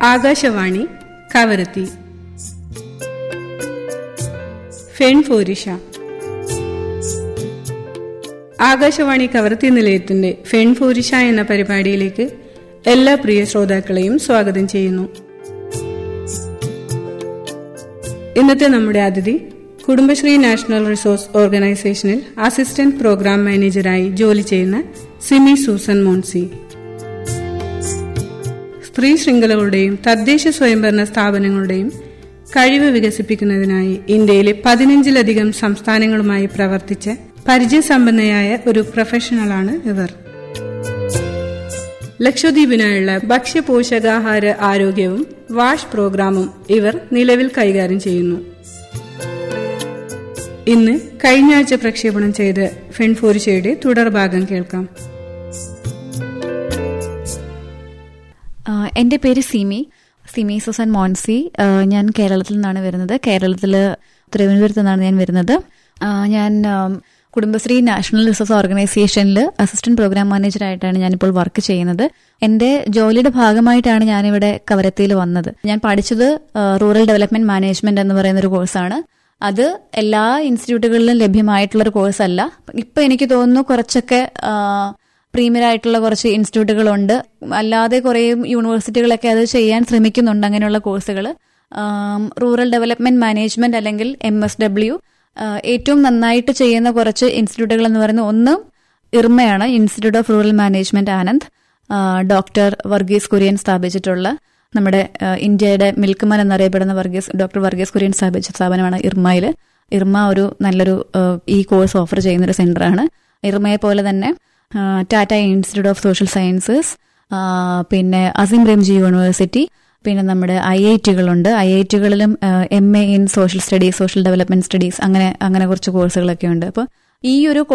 ആകാശവാണി കവരത്തി ഫെൺഫോരിഷ ആകാശവാണി കവരത്തി നിലയത്തിന്റെ ഫെൺഫോരിഷ എന്ന പരിപാടിയിലേക്ക് എല്ലാ പ്രിയ ശ്രോതാക്കളെയും സ്വാഗതം ചെയ്യുന്നു ഇന്നത്തെ നമ്മുടെ അതിഥി കുടുംബശ്രീ നാഷണൽ റിസോഴ്സ് ഓർഗനൈസേഷനിൽ അസിസ്റ്റന്റ് പ്രോഗ്രാം മാനേജരായി ജോലി ചെയ്യുന്ന സിമി സൂസൻ മോൺസി സ്ത്രീ ശൃംഖലകളുടെയും തദ്ദേശ സ്വയംഭരണ സ്ഥാപനങ്ങളുടെയും കഴിവ് വികസിപ്പിക്കുന്നതിനായി ഇന്ത്യയിലെ പതിനഞ്ചിലധികം സംസ്ഥാനങ്ങളുമായി പ്രവർത്തിച്ച പരിചയസമ്പന്നയായ ഒരു പ്രൊഫഷണലാണ് ഇവർ ലക്ഷദ്വീപിനായുള്ള ഭക്ഷ്യപോഷകാഹാര ആരോഗ്യവും വാഷ് പ്രോഗ്രാമും ഇവർ നിലവിൽ കൈകാര്യം ചെയ്യുന്നു ഇന്ന് കഴിഞ്ഞ ആഴ്ച പ്രക്ഷേപണം ചെയ്ത ഫെൺഫോരിഷയുടെ തുടർഭാഗം കേൾക്കാം എൻ്റെ പേര് സിമി സിമി സുസൻ മോൻസി ഞാൻ കേരളത്തിൽ നിന്നാണ് വരുന്നത് കേരളത്തിൽ തിരുവനന്തപുരത്ത് നിന്നാണ് ഞാൻ വരുന്നത് ഞാൻ കുടുംബശ്രീ നാഷണൽ റിസോഴ്സ് ഓർഗനൈസേഷനിൽ അസിസ്റ്റന്റ് പ്രോഗ്രാം മാനേജറായിട്ടാണ് ഞാനിപ്പോൾ വർക്ക് ചെയ്യുന്നത് എൻ്റെ ജോലിയുടെ ഭാഗമായിട്ടാണ് ഞാനിവിടെ കവരത്തിയിൽ വന്നത് ഞാൻ പഠിച്ചത് റൂറൽ ഡെവലപ്മെന്റ് മാനേജ്മെന്റ് എന്ന് പറയുന്ന ഒരു കോഴ്സാണ് അത് എല്ലാ ഇൻസ്റ്റിറ്റ്യൂട്ടുകളിലും ലഭ്യമായിട്ടുള്ള ഒരു കോഴ്സല്ല ഇപ്പൊ എനിക്ക് തോന്നുന്നു കുറച്ചൊക്കെ പ്രീമിയർ ആയിട്ടുള്ള കുറച്ച് ഇൻസ്റ്റിറ്റ്യൂട്ടുകളുണ്ട് അല്ലാതെ കുറേ യൂണിവേഴ്സിറ്റികളൊക്കെ അത് ചെയ്യാൻ ശ്രമിക്കുന്നുണ്ട് അങ്ങനെയുള്ള കോഴ്സുകൾ റൂറൽ ഡെവലപ്മെന്റ് മാനേജ്മെന്റ് അല്ലെങ്കിൽ എം എസ് ഡബ്ല്യു ഏറ്റവും നന്നായിട്ട് ചെയ്യുന്ന കുറച്ച് ഇൻസ്റ്റിറ്റ്യൂട്ടുകൾ എന്ന് പറയുന്നത് ഒന്ന് ഇർമയാണ് institute of rural management Anand doctor Verghese Kurien സ്ഥാപിച്ചിട്ടുള്ള നമ്മുടെ ഇന്ത്യയുടെ മിൽക്ക്മാൻ എന്നറിയപ്പെടുന്ന വർഗീസ് ഡോക്ടർ വർഗീസ് കുര്യൻ സ്ഥാപിച്ച സ്ഥാപനമാണ് ഇർമയിൽ ഇർമ ഒരു നല്ലൊരു ഈ കോഴ്സ് ഓഫർ ചെയ്യുന്ന ഒരു സെന്ററാണ് ഇർമയെ പോലെ തന്നെ Tata institute of social sciences പിന്നെ അസിം റെംജി യൂണിവേഴ്സിറ്റി പിന്നെ നമ്മുടെ ഐ ഐ ടികളുണ്ട് ഐ ഐ ടികളിലും M A in social studies social development studies അങ്ങനെ അങ്ങനെ കുറച്ച് കോഴ്സുകളൊക്കെ ഉണ്ട് അപ്പോൾ ഈ ഒരു